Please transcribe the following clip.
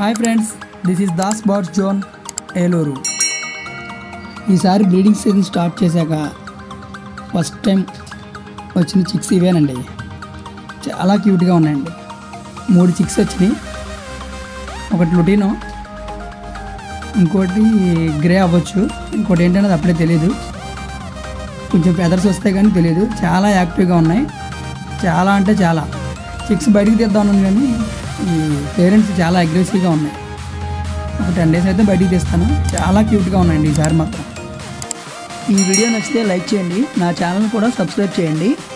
hi friends this is Das birds zone Eluru ఈసారి breeding season start చేశాక first time వచ్చిన chicks ఇవేనండి చాలా క్యూట్గా ఉన్నాయండి మూడు చిక్స్ వచ్చినాయి ఒకటి లుటీనో ఇంకోటి గ్రే అవ్వచ్చు ఇంకోటి ఏంటనేది అప్పుడే తెలియదు కొంచెం ఫెదర్స్ వస్తాయి కానీ తెలియదు చాలా యాక్టివ్గా ఉన్నాయి చాలా అంటే చాలా చిక్స్ బయటికి తీద్దామని కానీ ఈ పేరెంట్స్ చాలా అగ్రెసివ్గా ఉన్నాయి ఒక టెన్ డేస్ అయితే బయటికి తీస్తాను చాలా క్యూట్గా ఉన్నాయండి ఈసారి మాత్రం ఈ వీడియో నచ్చితే లైక్ చేయండి నా ఛానల్ కూడా సబ్స్క్రైబ్ చేయండి